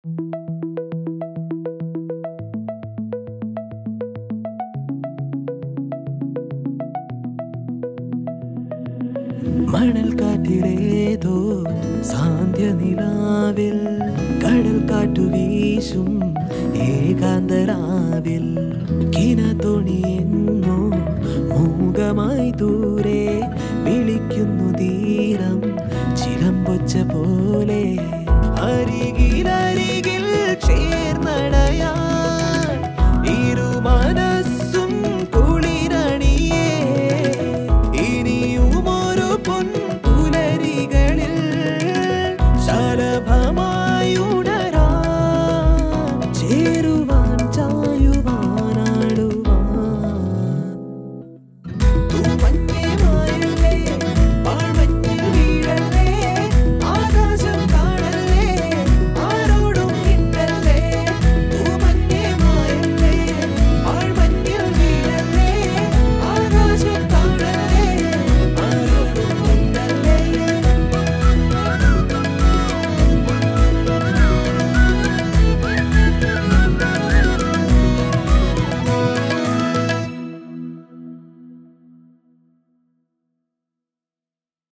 മണൽ കാറ്റിലേതോ സാന്ധ്യ നിലാവിൽ കടൽ കാറ്റു വീശും ഏകാന്തരാവിൽ കിനതൊണിയെന്നോ മൂകമായി ദൂരെ വിളിക്കുന്നു തീരം ചിലമ്പൊച്ച പോലെ